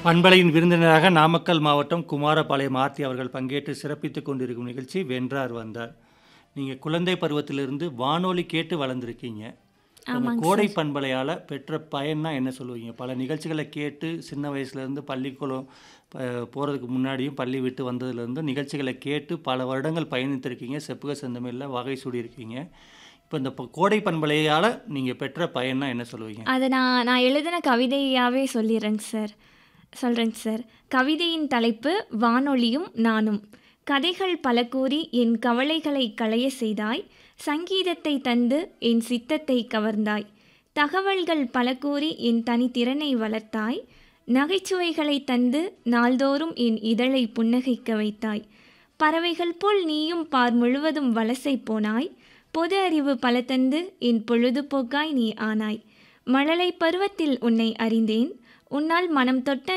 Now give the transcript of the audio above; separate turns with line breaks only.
பண்பலையின் விருந்தினராக நாமக்கல் மாவட்டம் குமாரபாளையம் ஆர்த்தி அவர்கள் பங்கேற்று சிறப்பித்துக் கொண்டிருக்கும் நிகழ்ச்சி வென்றார் வந்தார் நீங்கள் குழந்தை பருவத்திலிருந்து வானொலி கேட்டு வளர்ந்துருக்கீங்க அந்த
ஆமாங்க
கோடை பண்பலையால் பெற்ற பயன்னா என்ன சொல்லுவீங்க பல நிகழ்ச்சிகளை கேட்டு சின்ன வயசுலேருந்து பள்ளிக்கூடம் போகிறதுக்கு முன்னாடியும் பள்ளி விட்டு வந்ததுலேருந்து நிகழ்ச்சிகளை கேட்டு பல வருடங்கள் பயணித்திருக்கீங்க செப்புக செந்தமிழில் வகை சூடியிருக்கீங்க இப்போ இந்த ப- கோடை பண்பலையால் நீங்கள் பெற்ற பயன்னா என்ன சொல்லுவீங்க
அதை நான் நான் எழுதின கவிதையாகவே சொல்லிடுறேங்க சார் சொல்கிறேங்க சார் கவிதையின் தலைப்பு வானொலியும் நானும் கதைகள் பல கூறி என் கவலைகளை களைய செய்தாய் சங்கீதத்தை தந்து என் சித்தத்தை கவர்ந்தாய் தகவல்கள் பல கூறி என் தனித்திறனை வளர்த்தாய் நகைச்சுவைகளை தந்து நாள்தோறும் என் இதழை புன்னகைக்க வைத்தாய் பறவைகள் போல் நீயும் பார் முழுவதும் வலசை போனாய் பொது அறிவு பல தந்து என் பொழுதுபோக்காய் நீ ஆனாய் மழலை பருவத்தில் உன்னை அறிந்தேன் உன்னால் மனம் தொட்ட